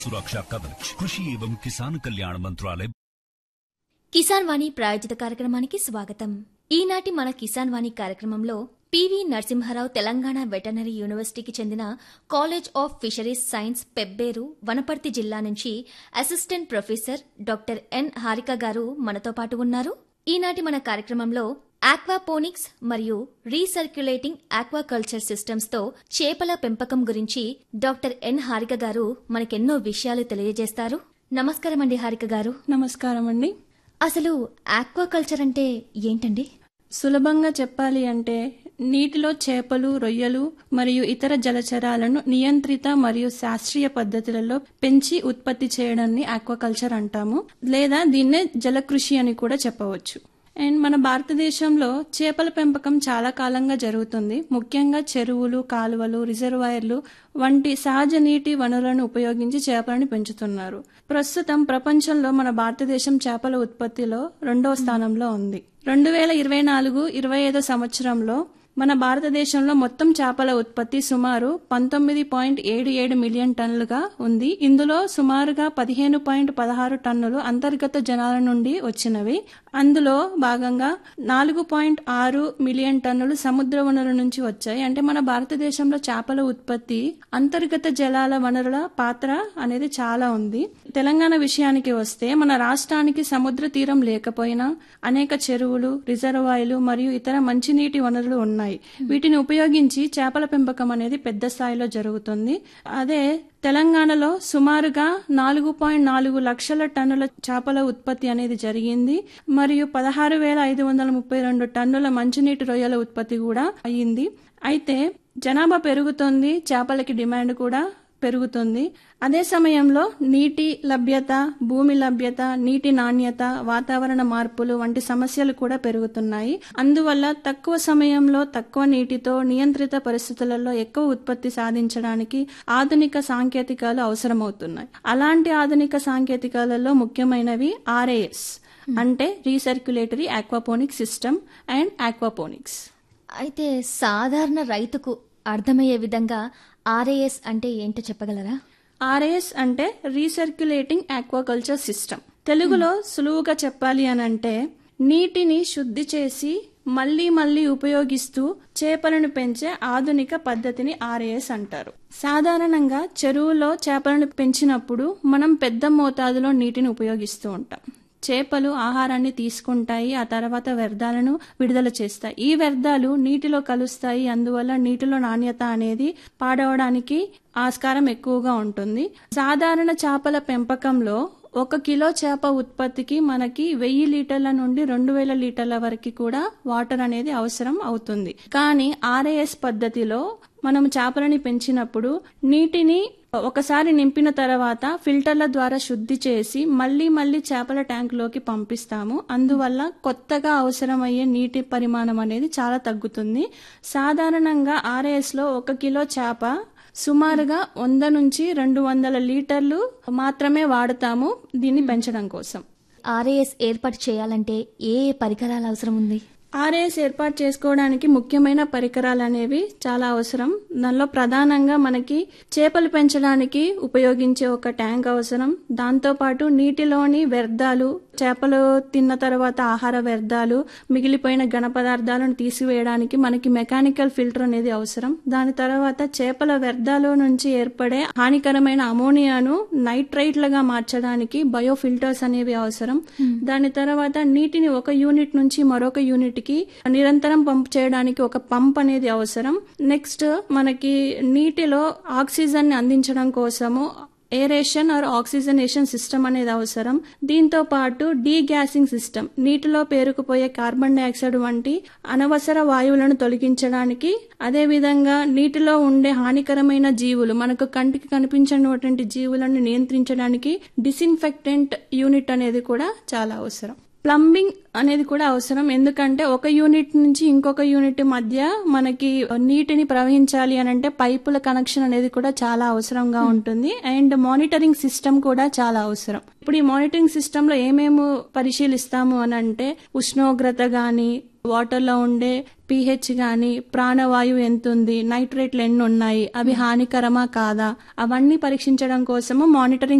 सुरक्षा कवच कृषि एवं किसान कल्याण मंत्रालय కిసాన్ వాణి ప్రాయోజిత కార్యక్రమానికి స్వాగతం ఈనాటి మన కిసాన్ వాణి కార్యక్రమంలో పివి నరసింహారావు తెలంగాణ వెటర్నరీ యూనివర్సిటీకి చెందిన college of fisheries science Pebbair Wanaparthy జిల్లా నుంచి assistant professor doctor N Harika garu మనతో పాటు ఉన్నారు ఈనాటి మన కార్యక్రమంలో ఆక్వాపోనిక్స్ మరియు రీసర్క్యులేటింగ్ ఆక్వాకల్చర్ సిస్టమ్స్ తో చేపల పెంపకం గురించి డాక్టర్ ఎన్ హారిక గారు మనకెన్నో విషయాలు తెలియజేస్తారు నమస్కారం అండి హారిక గారు నమస్కారం అండి అసలు ఆక్వాకల్చర్ అంటే ఏంటండి సులభంగా చెప్పాలి అంటే నీటిలో చేపలు రొయ్యలు మరియు ఇతర జలచరాలను నియంత్రిత మరియు శాస్త్రీయ పద్ధతులలో పెంచి ఉత్పత్తి చేయడాన్ని ఆక్వాకల్చర్ అంటాము లేదా దీన్నే జలకృషి అని కూడా చెప్పవచ్చు అండ్ మన భారతదేశంలో చేపల పెంపకం చాలా కాలంగా జరుగుతుంది ముఖ్యంగా చెరువులు కాలువలు రిజర్వాయర్లు వంటి సహజ నీటి వనరులను ఉపయోగించి చేపలను పెంచుతున్నారు ప్రస్తుతం ప్రపంచంలో మన భారతదేశం చేపల ఉత్పత్తిలో రెండవ స్థానంలో ఉంది రెండు వేల ఇరవై నాలుగు ఇరవై ఐదో సంవత్సరంలో మన భారతదేశంలో మొత్తం చేపల ఉత్పత్తి సుమారు పంతొమ్మిది పాయింట్ ఏడు ఏడు మిలియన్ టన్నులుగా ఉంది ఇందులో సుమారుగా పదిహేను పాయింట్ పదహారు టన్నులు అంతర్గత జనాల నుండి వచ్చినవి అందులో భాగంగా నాలుగు పాయింట్ ఆరు మిలియన్ టన్నులు సముద్ర వనరుల నుంచి వచ్చాయి అంటే మన భారతదేశంలో చేపల ఉత్పత్తి అంతర్గత జలాల వనరుల పాత్ర అనేది చాలా ఉంది తెలంగాణ విషయానికి వస్తే మన రాష్ట్రానికి సముద్ర తీరం లేకపోయినా అనేక చెరువులు రిజర్వాయర్లు మరియు ఇతర మంచినీటి వనరులు ఉన్నాయి వీటిని ఉపయోగించి చేపల పెంపకం అనేది పెద్ద స్థాయిలో జరుగుతుంది అదే తెలంగాణలో సుమారుగా నాలుగు పాయింట్ నాలుగు లక్షల టన్నుల చేపల ఉత్పత్తి అనేది జరిగింది మరియు పదహారు వేల ఐదు వందల ముప్పై రెండు టన్నుల మంచినీటి రొయ్యల ఉత్పత్తి కూడా అయ్యింది అయితే జనాభా పెరుగుతుంది చేపలకి డిమాండ్ కూడా పెరుగుతుంది అదే సమయంలో నీటి లభ్యత భూమి లభ్యత నీటి నాణ్యత వాతావరణ మార్పులు వంటి సమస్యలు కూడా పెరుగుతున్నాయి అందువల్ల తక్కువ సమయంలో తక్కువ నీటితో నియంత్రిత పరిస్థితులలో ఎక్కువ ఉత్పత్తి సాధించడానికి ఆధునిక సాంకేతికాలు అవసరమవుతున్నాయి అలాంటి ఆధునిక సాంకేతికాలలో ముఖ్యమైనవి ఆర్ఏఎస్ అంటే recirculatory aquaponic system and aquaponics అయితే సాధారణ రైతుకు అర్థమయ్యే విధంగా ఆర్ఏఎస్ అంటే ఏంటో చెప్పగలరా ఆర్ఏఎస్ అంటే రీసర్క్యులేటింగ్ ఆక్వాకల్చర్ సిస్టమ్ తెలుగులో సులువుగా చెప్పాలి అని అంటే నీటిని శుద్ధి చేసి మళ్లీ మళ్లీ ఉపయోగిస్తూ చేపలను పెంచే ఆధునిక పద్ధతిని ఆర్ఏఎస్ అంటారు సాధారణంగా చెరువులో చేపలను పెంచినప్పుడు మనం పెద్ద మోతాదులో నీటిని ఉపయోగిస్తూ ఉంటాం చేపలు ఆహారాన్ని తీసుకుంటాయి ఆ తర్వాత వ్యర్థాలను విడుదల చేస్తాయి ఈ వ్యర్థాలు నీటిలో కలుస్తాయి అందువల్ల నీటిలో నాణ్యత అనేది పాడవడానికి ఆస్కారం ఎక్కువగా ఉంటుంది సాధారణ చేపల పెంపకంలో ఒక కిలో చేప ఉత్పత్తికి మనకి వెయ్యి లీటర్ల నుండి రెండు వేల లీటర్ల వరకు కూడా వాటర్ అనేది అవసరం అవుతుంది కానీ ఆర్ఏఎస్ పద్ధతిలో మనం చేపలని పెంచినప్పుడు నీటిని ఒకసారి నింపిన తర్వాత ఫిల్టర్ల ద్వారా శుద్ధి చేసి మళ్లీ మళ్లీ చేపల ట్యాంకులోకి పంపిస్తాము అందువల్ల కొత్తగా అవసరమయ్యే నీటి పరిమాణం అనేది చాలా తగ్గుతుంది సాధారణంగా ఆర్ఏఎస్ లో ఒక కిలో చేప సుమారుగా వంద నుంచి రెండు వందల లీటర్లు మాత్రమే వాడతాము దీన్ని పెంచడం కోసం ఆర్ఏఎస్ ఏర్పాటు చేయాలంటే ఏ ఏ పరికరాలు అవసరం ఉంది ఆర్ఏఎస్ ఏర్పాటు చేసుకోవడానికి ముఖ్యమైన పరికరాలు అనేవి చాలా అవసరం దానిలో ప్రధానంగా మనకి చేపలు పెంచడానికి ఉపయోగించే ఒక ట్యాంక్ అవసరం దాంతోపాటు నీటిలోని వ్యర్థాలు చేపలు తిన్న తర్వాత ఆహార వ్యర్థాలు మిగిలిపోయిన ఘన పదార్థాలను తీసివేయడానికి మనకి మెకానికల్ ఫిల్టర్ అనేది అవసరం దాని తర్వాత చేపల వ్యర్థాల నుంచి ఏర్పడే హానికరమైన అమోనియాను నైట్రైట్లుగా మార్చడానికి బయో ఫిల్టర్స్ అనేవి అవసరం దాని తర్వాత నీటిని ఒక యూనిట్ నుంచి మరొక యూనిట్ కి నిరంతరం పంప్ చేయడానికి ఒక పంప్ అనేది అవసరం నెక్స్ట్ మనకి నీటిలో ఆక్సిజన్ ని అందించడం కోసము ఏరేషన్ ఆర్ ఆక్సిజనేషన్ సిస్టమ్ అనేది అవసరం దీంతో పాటు డీ గ్యాసింగ్ సిస్టమ్ నీటిలో పేరుకుపోయే కార్బన్ డైఆక్సైడ్ వంటి అనవసర వాయువులను తొలగించడానికి అదే విధంగా నీటిలో ఉండే హానికరమైన జీవులు మనకు కంటికి కనిపించినటువంటి జీవులను నియంత్రించడానికి డిసిన్ఫెక్టెంట్ యూనిట్ అనేది కూడా చాలా అవసరం ప్లంబింగ్ అనేది కూడా అవసరం ఎందుకంటే ఒక యూనిట్ నుంచి ఇంకొక యూనిట్ మధ్య మనకి నీటిని ప్రవహించాలి అని అంటే పైపుల కనెక్షన్ అనేది కూడా చాలా అవసరంగా ఉంటుంది అండ్ మానిటరింగ్ సిస్టమ్ కూడా చాలా అవసరం ఇప్పుడు ఈ మానిటరింగ్ సిస్టమ్ లో ఏమేమి పరిశీలిస్తాము అని అంటే ఉష్ణోగ్రత గాని వాటర్ లో ఉండే పిహెచ్ గాని ప్రాణవాయువు ఎంత ఉంది నైట్రేట్లు ఎన్ని ఉన్నాయి అవి హానికరమా కాదా అవన్నీ పరీక్షించడం కోసము మానిటరింగ్